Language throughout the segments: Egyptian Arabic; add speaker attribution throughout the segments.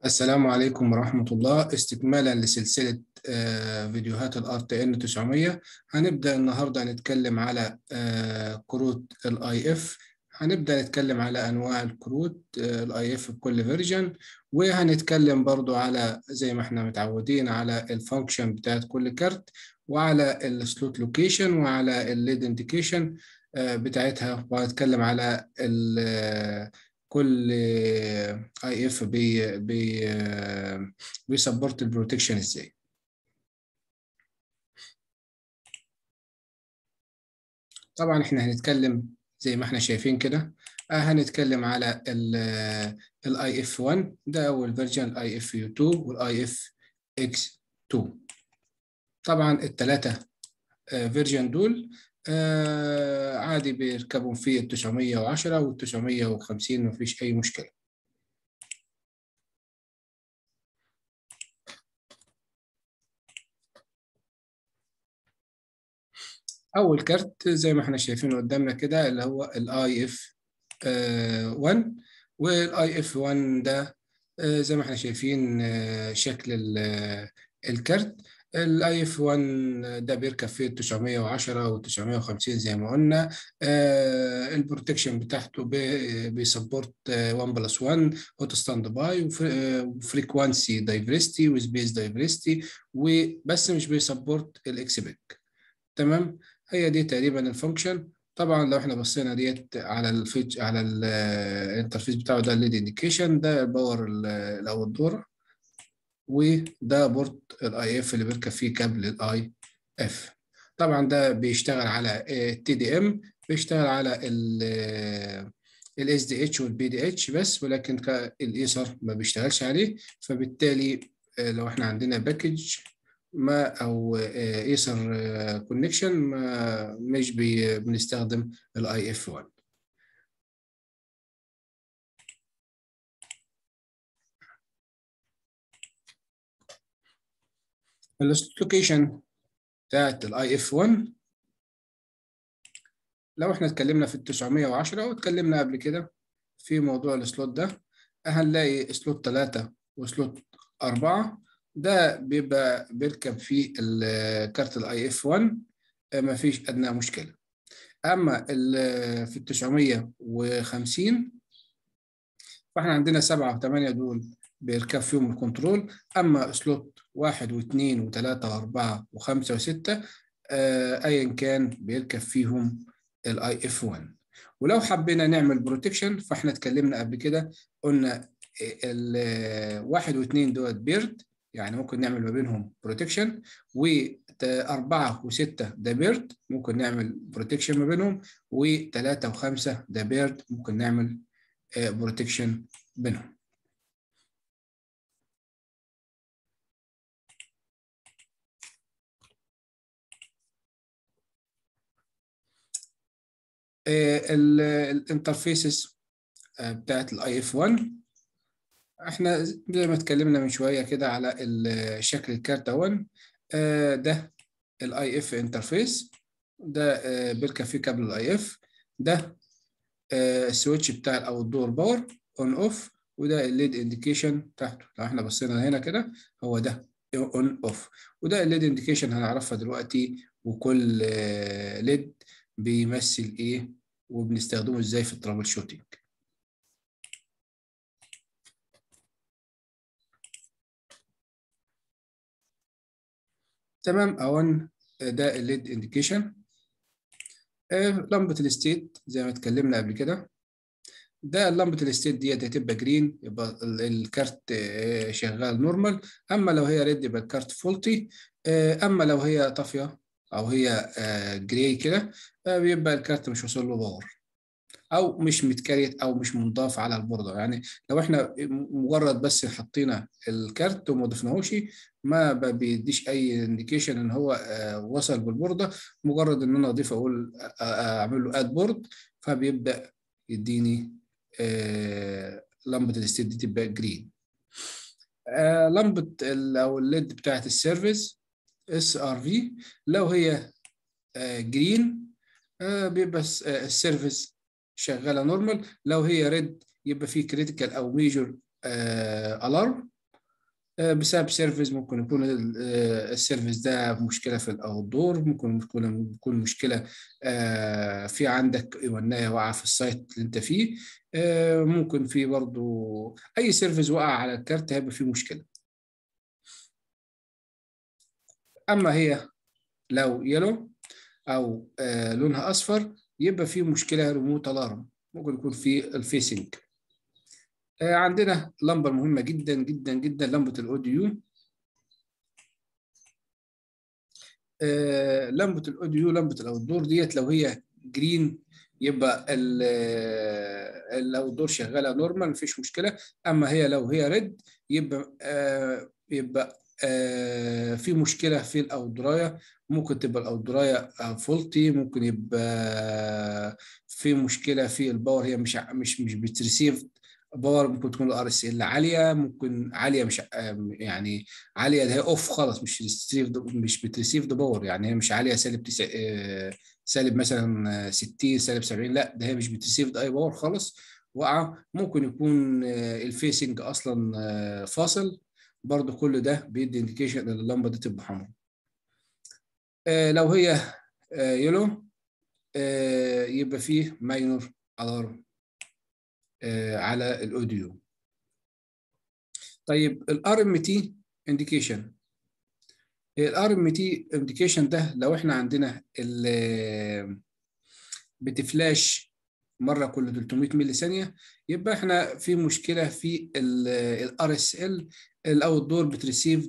Speaker 1: السلام عليكم ورحمة الله استكمالا لسلسلة آه، فيديوهات ال RTN 900 هنبدأ النهاردة نتكلم على آه، كروت ال IF هنبدأ نتكلم على أنواع الكروت ال IF بكل فيرجن وهنتكلم برضو على زي ما احنا متعودين على الفانكشن بتاعت كل كارت وعلى السلوت لوكيشن وعلى الليد انديكيشن بتاعتها وهنتكلم على ال كل اي اف بي بي بيسبورت البروتكشن ازاي طبعا احنا هنتكلم زي ما احنا شايفين كده هنتكلم على الاي اف 1 ده اول فيرجن الاي اف يو 2 والاي اف اكس 2 طبعا الثلاثه فيرجن دول آه عادي بيركبوا في ال 910 وال 950 مفيش أي مشكلة. أول كارت زي ما احنا شايفين قدامنا كده اللي هو الاي اف 1 والاي اف 1 ده آه زي ما احنا شايفين آه شكل الكارت الاي اف 1 ده بيركب فيه 910 و 950 زي ما قلنا آه البروتكشن بتاعته بيسبورت 1 بلس 1 اوتو ستاند باي وفريكوانسي دايفرستي وسبيس دايفرستي وبس مش بيسبورت الاكس بيك تمام هي دي تقريبا الفانكشن طبعا لو احنا بصينا ديت على الفيج على الانترفيس بتاعه ده الليد انديكيشن ده الباور او الدوره وده بورت الاي اف اللي بيركب فيه كابل الاي اف طبعا ده بيشتغل على التي دي ام بيشتغل على الاس دي اتش والبي دي اتش بس ولكن الايثر ما بيشتغلش عليه فبالتالي لو احنا عندنا باكج ما او ايثر كونكشن ما مش بنستخدم الاي اف 1 اللوكيشن بتاعت الاي اف 1 لو احنا اتكلمنا في ال 910 واتكلمنا قبل كده في موضوع السلوت ده هنلاقي سلوت 3 وسلوت 4 ده بيبقى بيركب فيه كارت الاي اف 1 ما فيش ادنى مشكله اما في ال 950 فاحنا عندنا 7 و8 دول بيركب فيهم الكنترول اما سلوت واحد واثنين وثلاثة وأربعة وخمسة وستة آه أيا كان بيركب فيهم الاي اف 1 ولو حبينا نعمل بروتكشن فاحنا اتكلمنا قبل كده قلنا الواحد واثنين دوت بيرد يعني ممكن نعمل ما بينهم بروتكشن وأربعة وستة ده بيرد ممكن نعمل بروتكشن ما بينهم وثلاثة وخمسة ده بيرد ممكن نعمل بروتكشن بينهم الانترفيسز بتاعت الاي اف 1 احنا زي ما اتكلمنا من شويه كده على شكل الكارت اهون ده الاي اف انترفيس ده بيركب فيه كابل الاي اف ده السويتش بتاع او الدور باور اون اوف وده الليد انديكيشن تحته لو احنا بصينا هنا كده هو ده اون اوف وده الليد انديكيشن هنعرفها دلوقتي وكل ليد بيمثل ايه وبنستخدمه ازاي في الترابل شوتينج تمام اون ده الليد انديكيشن لمبه الستيت زي ما اتكلمنا قبل كده ده لمبه الستيت ديت هتبقى جرين يبقى الكارت شغال نورمال اما لو هي ريد يبقى الكارت فولتي اما لو هي طافيه او هي جراي كده بيبقى الكارت مش واصل له باور او مش متكريت او مش منضاف على البورده يعني لو احنا مجرد بس حطينا الكارت وما ضفناهوش ما بيديش اي انديكيشن ان هو وصل بالبورده مجرد ان انا اضيف اقول اعمل له اد بورد فبيبدا يديني لمبه الستيت دي تبقى جرين لمبه او الليد بتاعت السيرفيس اس ار في لو هي جرين بيبقى السيرفيس شغاله نورمال لو هي ريد يبقى في كريتيكال او ميجور الارم بسبب سيرفيس ممكن يكون السيرفيس ده مشكله في الاوتدور ممكن يكون يكون مشكله في عندك ايوانايه واقعه في السايت اللي انت فيه ممكن في برضو اي سيرفيس وقع على الكارت هيبقى فيه مشكله اما هي لو يلو او لونها اصفر يبقى فيه مشكله ريموت الارم ممكن يكون في الفيسنج عندنا لمبه مهمه جدا جدا جدا لمبه الاوديو لمبه الاوديو لمبه الاوتدور ديت لو هي جرين يبقى الاوتدور شغاله نورمال مفيش مشكله اما هي لو هي ريد يبقى يبقى في مشكله في الاوتدرايه ممكن تبقى الاوتدرايه فولتي ممكن يبقى في مشكله في الباور هي مش مش مش بتريسيف باور ممكن تكون الار اس ال عاليه ممكن عاليه مش يعني عاليه ده هي اوف خالص مش ريسيف مش بتريسيف ذا باور يعني هي مش عاليه سالب تسع سالب مثلا 60 سالب 70 لا ده هي مش بتريسيف اي باور خالص واقعه ممكن يكون الفيسنج اصلا فاصل برضو كل ده بيدي انديكيشن ان اللمبه دي تبقى حمراء لو هي يلو يبقى فيه ماينور الارم على الاوديو طيب الار ام تي انديكيشن الار ام تي انديكيشن ده لو احنا عندنا بتفلاش مره كل 300 ملي ثانيه يبقى احنا في مشكله في الار اس ال الاوت دور بتريسيف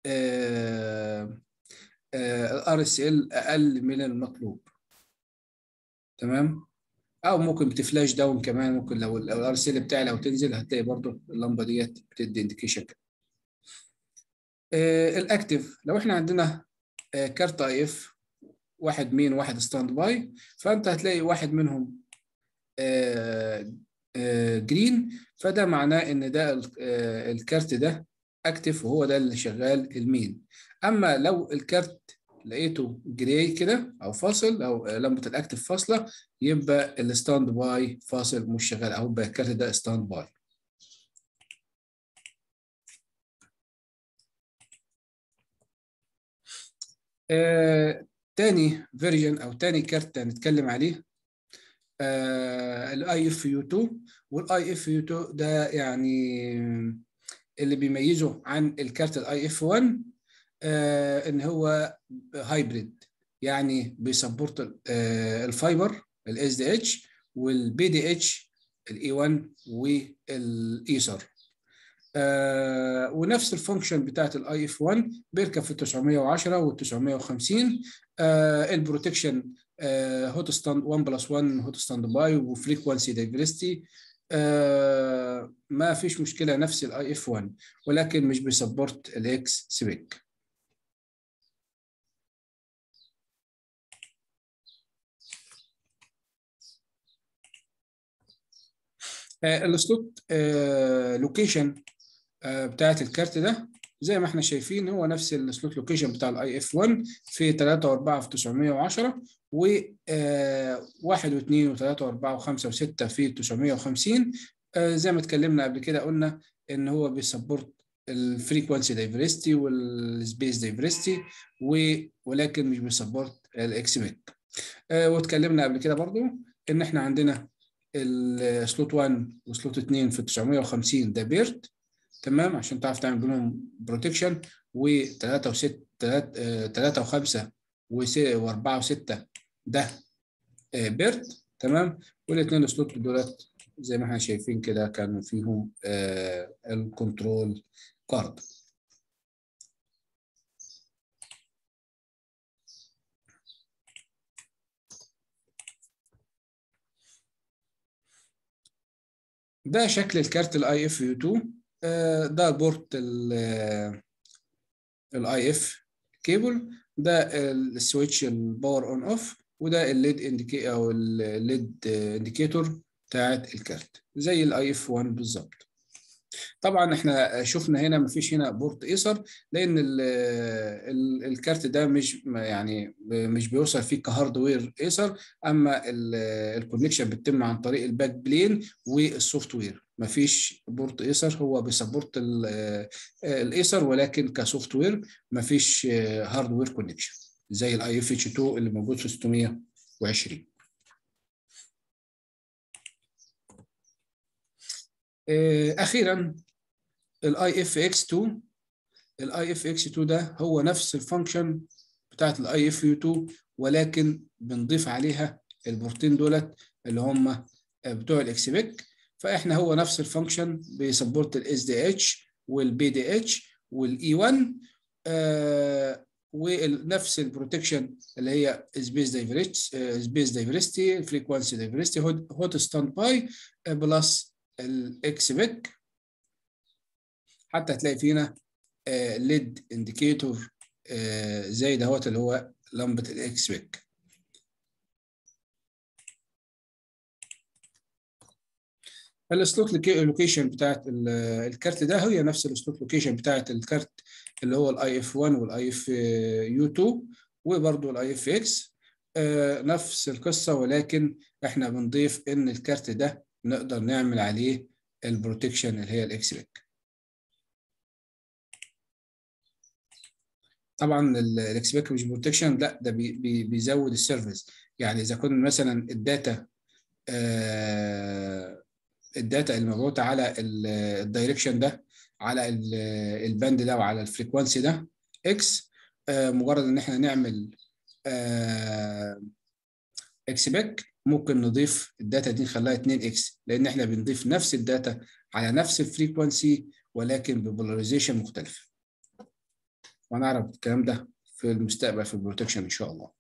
Speaker 1: الار اس ال اقل من المطلوب تمام او ممكن بتفلاش داون كمان ممكن لو الار اس ال بتاعي لو تنزل هتلاقي برضو اللمبه ديت بتدي انديكيشن كده آه الاكتف لو احنا عندنا آه كارت اي اف واحد مين واحد ستاند باي فانت هتلاقي واحد منهم آه جرين فده معناه ان ده الكارت ده اكتف وهو ده اللي شغال المين اما لو الكارت لقيته جراي كده او فاصل او لمبه الاكتف فاصله يبقى الستاند باي فاصل مش شغال او يبقى الكارت ده ستاند باي آه، تاني فيرجن او تاني كارت هنتكلم عليه الاي اف يو 2 والاي اف يو 2 ده يعني اللي بيميزه عن الكارت الاي اف 1 آه ان هو هايبريد يعني بيسبورت آه الفايبر الاس دي اتش والبي دي اتش الاي 1 والايثر آه ونفس الفانكشن بتاعت الاي اف 1 بيركب في ال 910 وال 950 آه البروتكشن آه هوت ستاند 1 بلس 1 هوت ستاند باي وفريكونسي دايفرستي آه ما فيش مشكله نفس الاي اف 1 ولكن مش بيسبورت الاكس سبيك آه السلوت آه لوكيشن آه بتاعت الكارت ده زي ما احنا شايفين هو نفس السلوت لوكيشن بتاع الاي اف 1 في 3 و4 في 910 و 1 و2 و3 و4 و5 و6 في 950 آه زي ما اتكلمنا قبل كده قلنا ان هو بيسبورت الفريكونسي دايفرستي والسبيس دايفرستي ولكن مش بيسبورت الاكس بيك آه واتكلمنا قبل كده برضو ان احنا عندنا السلوت 1 وسلوت 2 في 950 ده بيرت تمام عشان تعرف تعمل بينهم بروتكشن و3 و6 3 و5 و4 و6 ده بيرت تمام والاثنين سلوت دولت زي ما احنا شايفين كده كانوا فيهم آه الكنترول كارد ده شكل الكارت الاي اف يو 2 آه ده بورت الاي اف كيبل ده السويتش الباور اون اوف وده الليد انديكي او الليد انديكيتور بتاعت الكارت زي الاي اف 1 بالظبط طبعا احنا شفنا هنا ما فيش هنا بورت ايثر لان ال ال الكارت ده مش يعني مش بيوصل فيه كهاردوير ايثر اما الكونكشن بتتم عن طريق الباك بلين والسوفت وير ما فيش بورت ايثر هو بيسبورت الايثر ولكن كسوفت وير ما فيش هاردوير كونكشن زي الاي اف اتش 2 اللي موجود في 620 اخيرا الاي اف اكس 2 الاي اف اكس 2 ده هو نفس الفانكشن بتاعت الاي اف يو 2 ولكن بنضيف عليها البورتين دولت اللي هم بتوع الاكس بيك فاحنا هو نفس الفانكشن بيسبورت الاس دي اتش والبي دي اتش والاي 1 آه ونفس البروتكشن اللي هي سبيس دايفرستي سبيس دايفرستي فريكوانسي دايفرستي هوت ستاند باي بلس الاكس بيك حتى تلاقي فينا ليد انديكيتور زي دهوت اللي هو لمبه الاكس بيك السلوك لوكيشن بتاعت الكارت ده هي نفس السلوك لوكيشن بتاعت الكارت اللي هو الاي اف 1 والاي اف يو 2 وبرده الاي اف اكس نفس القصه ولكن احنا بنضيف ان الكارت ده نقدر نعمل عليه البروتكشن اللي هي الاكس بيك طبعا الاكس بيك مش بروتكشن لا ده بي بي بيزود السيرفيس يعني اذا كنا مثلا الداتا آه الداتا المبعوثه على الدايركشن ده على الباند ده وعلى الفريكوانسي ده اكس آه مجرد ان احنا نعمل آه اكس بيك ممكن نضيف الداتا دي نخليها 2 اكس لان احنا بنضيف نفس الداتا على نفس الفريكوانسي ولكن ببولاريزيشن مختلفه وهنعرف الكلام ده في المستقبل في البروتكشن ان شاء الله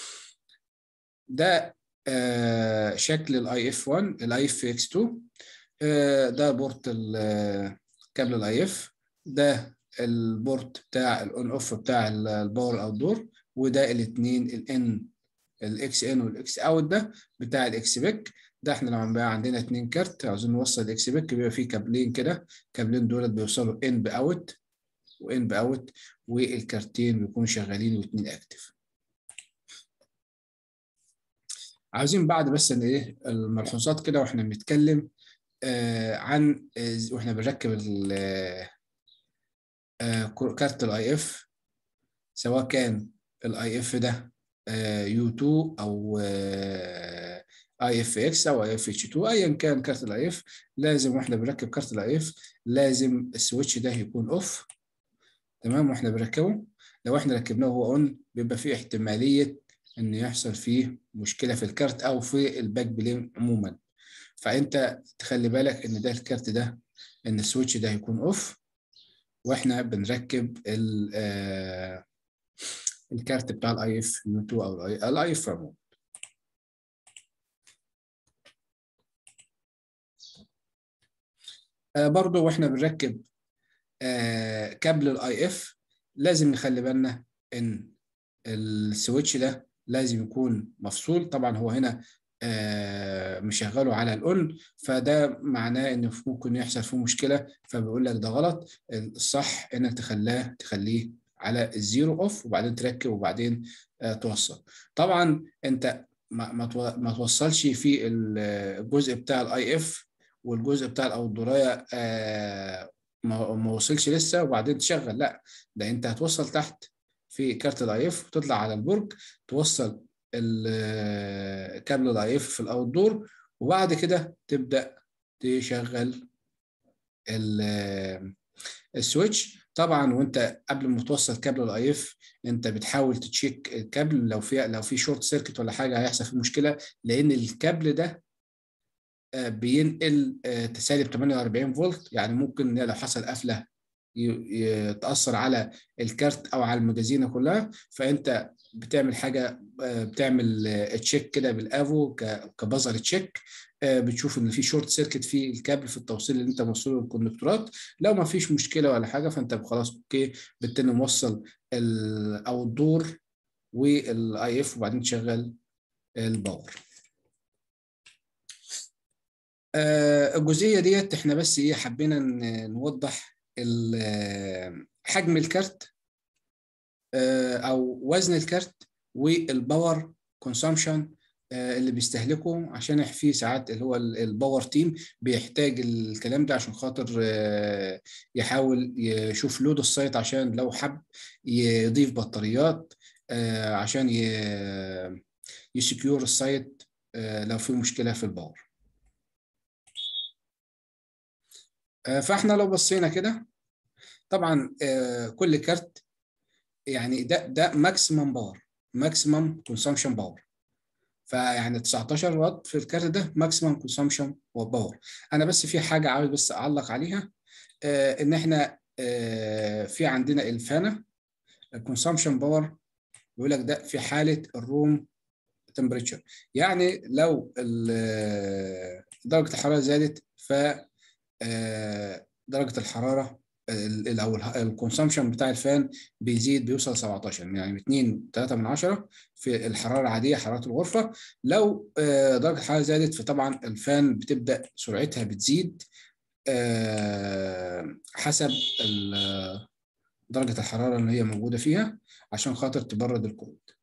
Speaker 1: ده آه شكل الاي اف 1 الاي اف اكس 2 آه ده بورت كابل الاي اف ده البورت بتاع الاون اوف بتاع الباور اوت دور وده الاثنين الان الاكس ان والاكس اوت ده بتاع الاكس بيك ده احنا لما بقى عندنا اثنين كارت عاوزين نوصل الاكس بيك بيبقى فيه كابلين كده كابلين دولت بيوصلوا ان باوت وان باوت والكارتين بيكونوا شغالين واثنين اكتف عاوزين بعد بس ان ايه الملحوظات كده واحنا بنتكلم آه عن آه واحنا بنركب آه كارت الاي اف سواء كان الاي اف ده يو 2 او اي اف اكس او اي اف اتش 2 ايا كان كارت الاي اف لازم واحنا بنركب كارت الاي اف لازم السويتش ده يكون اوف تمام واحنا بنركبه لو احنا ركبناه وهو اون بيبقى فيه احتماليه ان يحصل فيه مشكله في الكارت او في الباك بلين عموما فانت تخلي بالك ان ده الكارت ده ان السويتش ده يكون اوف واحنا بنركب الكارت بتاع الاي اف يو 2 او الاي اف عموما برضه واحنا بنركب كابل الاي اف لازم نخلي بالنا ان السويتش ده لازم يكون مفصول طبعا هو هنا مشغله على الاون فده معناه ان ممكن يحصل فيه مشكله فبيقول لك ده غلط الصح انك تخلاه تخليه على الزيرو اوف وبعدين تركب وبعدين توصل طبعا انت ما ما توصلش في الجزء بتاع الاي اف والجزء بتاع الاوتدورايه ما وصلش لسه وبعدين تشغل لا ده انت هتوصل تحت في كارت الاي اف وتطلع على البرج توصل كابل الاي اف في الاوت دور وبعد كده تبدا تشغل السويتش طبعا وانت قبل ما توصل كابل الاي اف انت بتحاول تتشيك الكابل لو في لو في شورت سيركت ولا حاجه هيحصل فيه مشكله لان الكابل ده بينقل سالب 48 فولت يعني ممكن لو حصل قفله يتاثر على الكارت او على المجازينه كلها فانت بتعمل حاجه بتعمل تشيك كده بالافو كبازر تشيك بتشوف ان في شورت سيركت في الكابل في التوصيل اللي انت موصله للكونكتورات لو ما فيش مشكله ولا حاجه فانت خلاص اوكي بالتالي موصل او الدور والاي اف وبعدين تشغل الباور آه، الجزئيه ديت احنا بس ايه حبينا نوضح حجم الكارت او وزن الكارت والباور كونسامشن اللي بيستهلكه عشان في ساعات اللي هو الباور تيم بيحتاج الكلام ده عشان خاطر يحاول يشوف لود السايت عشان لو حب يضيف بطاريات عشان يسكيور السايت لو في مشكله في الباور فاحنا لو بصينا كده طبعا كل كارت يعني ده ده ماكسيمم باور ماكسيمم كونسامشن باور فيعني 19 واط في الكارت ده ماكسيمم كونسامشن باور انا بس في حاجه عاوز بس اعلق عليها آه ان احنا آه في عندنا الفانا الكونسامشن باور بيقول لك ده في حاله الروم تمبريتشر يعني لو درجه الحراره زادت ف درجه الحراره او الكونسامشن بتاع الفان بيزيد بيوصل 17 يعني 2 3 من 10 في الحراره العاديه حراره الغرفه لو درجه الحراره زادت فطبعا الفان بتبدا سرعتها بتزيد حسب درجه الحراره اللي هي موجوده فيها عشان خاطر تبرد الكروت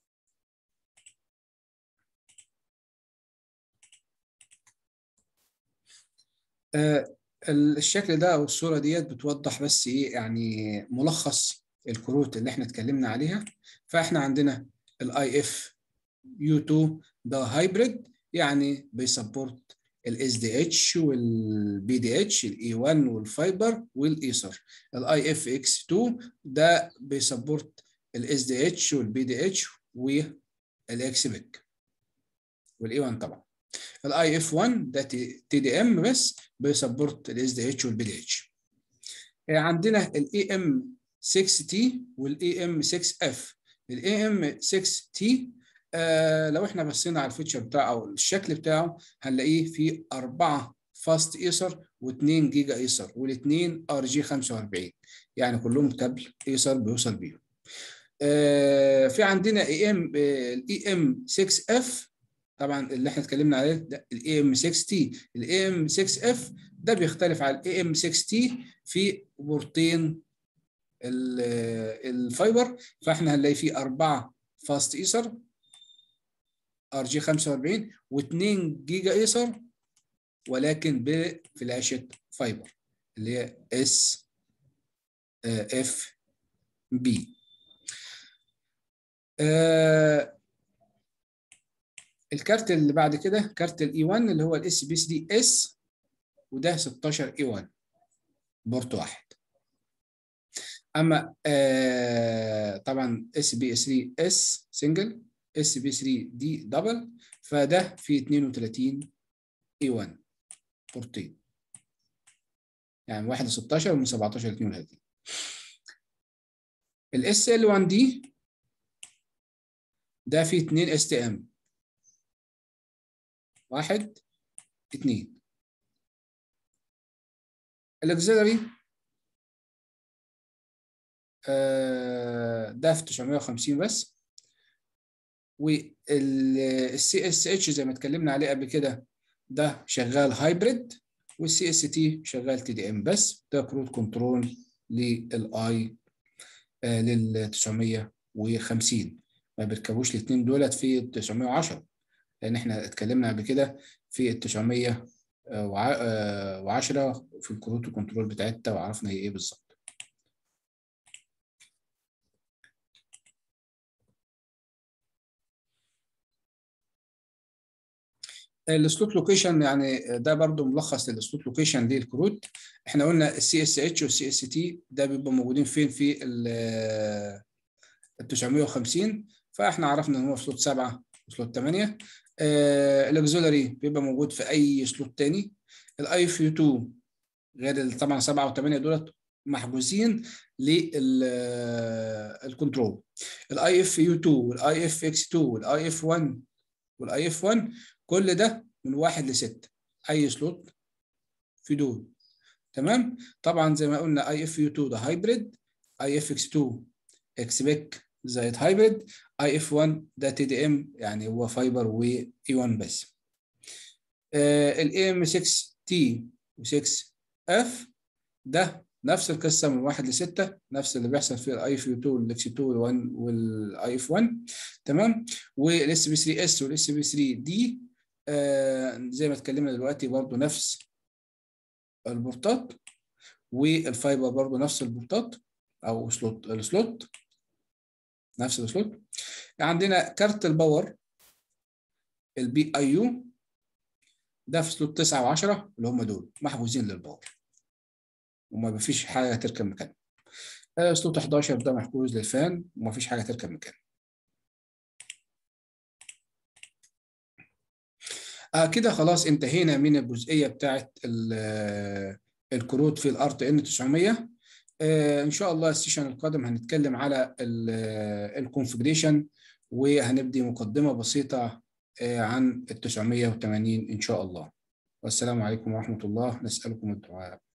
Speaker 1: الشكل ده او الصوره ديت بتوضح بس ايه يعني ملخص الكروت اللي احنا اتكلمنا عليها فاحنا عندنا الاي اف يو 2 ده هايبريد يعني بيسبورت الاس دي اتش والبي دي اتش الاي 1 والفايبر والايثر الاي اف اكس 2 ده بيسبورت الاس دي اتش والبي دي اتش والاكس بيك والاي 1 طبعا الاي اف 1 ده تي دي ام بس بيسبورت الاس دي اتش والبي دي اتش عندنا الاي ام 6 تي والاي ام 6 اف الاي ام 6 تي آه لو احنا بصينا على الفيتشر بتاعه او الشكل بتاعه هنلاقيه فيه أربعة فاست ايثر و2 جيجا ايثر والاثنين ار جي 45 يعني كلهم كابل ايثر بيوصل بيهم آه في عندنا اي ام الاي ام 6 اف طبعا اللي احنا اتكلمنا عليه ده الاي ام 6 تي الاي ام 6 اف ده بيختلف عن الاي ام 6 تي في بورتين الفايبر فاحنا هنلاقي فيه أربعة فاست ايثر ار جي 45 و2 جيجا ايثر ولكن بفلاشه فايبر اللي هي اس اف بي الكارت اللي بعد كده كارت الاي 1 اللي هو الاس بي 3 اس وده 16 اي 1 بورت واحد اما آه طبعا اس بي 3 اس سنجل اس بي 3 دي دبل فده فيه 32 اي 1 بورتين يعني واحد 16 ومن 17 ل 32 الاس ال 1 دي ده فيه 2 اس تي ام واحد اتنين الاكزيلري آه ده في 950 بس والسي اس اتش زي ما اتكلمنا عليه قبل كده ده شغال هايبريد والسي اس تي شغال تي دي ام بس ده كروت كنترول للاي آه لل 950 ما بيركبوش الاثنين دولت في 910 لان احنا اتكلمنا قبل كده في ال 910 في الكروت الكنترول بتاعتها وعرفنا هي ايه بالظبط السلوت لوكيشن يعني ده برضو ملخص للسلوت لوكيشن للكروت احنا قلنا السي اس اتش والسي اس تي ده بيبقوا موجودين فين في ال 950 فاحنا عرفنا ان هو في سلوت 7 وسلوت 8 آه الاكزولاري بيبقى موجود في اي سلوت تاني الاي اف يو 2 غير طبعا 7 و8 دولت محجوزين للكنترول الاي اف يو 2 والاي اف اكس 2 والاي اف 1 والاي اف 1 كل ده من واحد لستة اي سلوت في دول تمام طبعا زي ما قلنا اي اف يو 2 ده هايبريد اي اف اكس 2 اكس بيك زائد هايبريد اي اف 1 ده تي دي ام يعني هو فايبر و اي 1 بس الاي ام 6 تي و6 اف ده نفس القصه من 1 ل 6 نفس اللي بيحصل في الاي اف 2 والاكس 2 وال1 والاي اف 1 تمام والاس بي 3 اس والاس بي 3 دي آه زي ما اتكلمنا دلوقتي برضو نفس البورتات والفايبر برضو نفس البورتات او سلوت السلوت نفس السلوت عندنا كارت الباور البي اي يو ده في سلوت 9 و10 اللي هم دول محجوزين للباور وما فيش حاجه تركب مكانه سلوت 11 ده محجوز للفان وما فيش حاجه تركب مكانه آه كده خلاص انتهينا من الجزئيه بتاعت الكروت في الار تي ان 900 آه ان شاء الله السيشن القادم هنتكلم على الكونفجريشن وهنبدي مقدمه بسيطه آه عن ال 980 ان شاء الله والسلام عليكم ورحمه الله نسالكم الدعاء